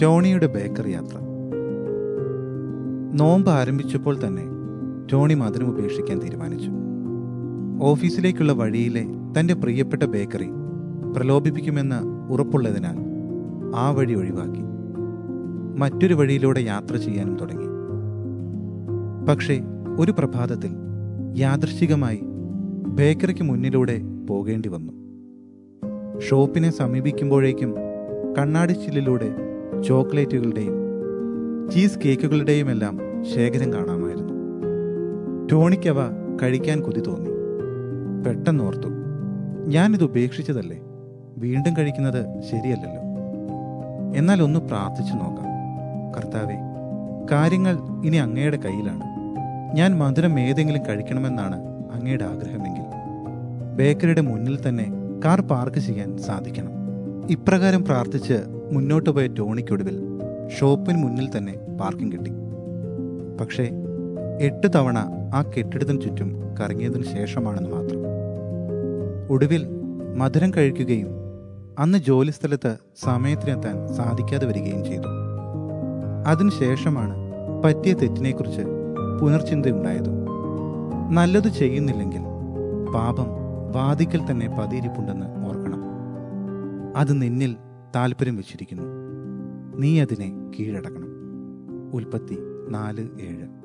ടോണിയുടെ bakery യാത്ര നോമ്പ് ആരംഭിച്ചപ്പോൾ തന്നെ ടോണി മധുരം ഉപേക്ഷിക്കാൻ തീരുമാനിച്ചു ഓഫീസിലേക്കുള്ള വഴിയിലെ തന്റെ പ്രിയപ്പെട്ട ബേക്കറി പ്രലോഭിപ്പിക്കുമെന്ന് ഉറപ്പുള്ളതിനാൽ ആ വഴി ഒഴിവാക്കി മറ്റൊരു വഴിയിലൂടെ യാത്ര ചെയ്യാനും തുടങ്ങി പക്ഷേ ഒരു പ്രഭാതത്തിൽ യാദൃശ്ചികമായി ബേക്കറിക്ക് മുന്നിലൂടെ പോകേണ്ടി വന്നു ഷോപ്പിനെ സമീപിക്കുമ്പോഴേക്കും കണ്ണാടിച്ചില്ലിലൂടെ ചോക്ലേറ്റുകളുടെയും ചീസ് കേക്കുകളുടെയുമെല്ലാം ശേഖരം കാണാമായിരുന്നു ടോണിക്കവ കഴിക്കാൻ കൊതി തോന്നി പെട്ടെന്നോർത്തു ഞാനിത് ഉപേക്ഷിച്ചതല്ലേ വീണ്ടും കഴിക്കുന്നത് ശരിയല്ലല്ലോ എന്നാൽ ഒന്ന് പ്രാർത്ഥിച്ചു നോക്കാം കർത്താവെ കാര്യങ്ങൾ ഇനി അങ്ങയുടെ കയ്യിലാണ് ഞാൻ മധുരം ഏതെങ്കിലും കഴിക്കണമെന്നാണ് അങ്ങയുടെ ആഗ്രഹമെങ്കിൽ ബേക്കറിയുടെ മുന്നിൽ തന്നെ കാർ പാർക്ക് ചെയ്യാൻ സാധിക്കണം ഇപ്രകാരം പ്രാർത്ഥിച്ച് മുന്നോട്ട് പോയ ടോണിക്കൊടുവിൽ ഷോപ്പിന് മുന്നിൽ തന്നെ പാർക്കിംഗ് കിട്ടി പക്ഷേ എട്ട് തവണ ആ കെട്ടിടത്തിന് ചുറ്റും കറങ്ങിയതിനു ശേഷമാണെന്ന് മാത്രം ഒടുവിൽ മധുരം കഴിക്കുകയും അന്ന് ജോലിസ്ഥലത്ത് സമയത്തിനെത്താൻ സാധിക്കാതെ വരികയും ചെയ്തു അതിനുശേഷമാണ് പറ്റിയ തെറ്റിനെക്കുറിച്ച് പുനർചിന്തയുണ്ടായത് നല്ലത് ചെയ്യുന്നില്ലെങ്കിൽ പാപം വാതിക്കൽ തന്നെ പതിയിരിപ്പുണ്ടെന്ന് ഓർക്കണം അത് നിന്നിൽ താല്പര്യം വെച്ചിരിക്കുന്നു നീ അതിനെ കീഴടക്കണം ഉൽപ്പത്തി നാല് ഏഴ്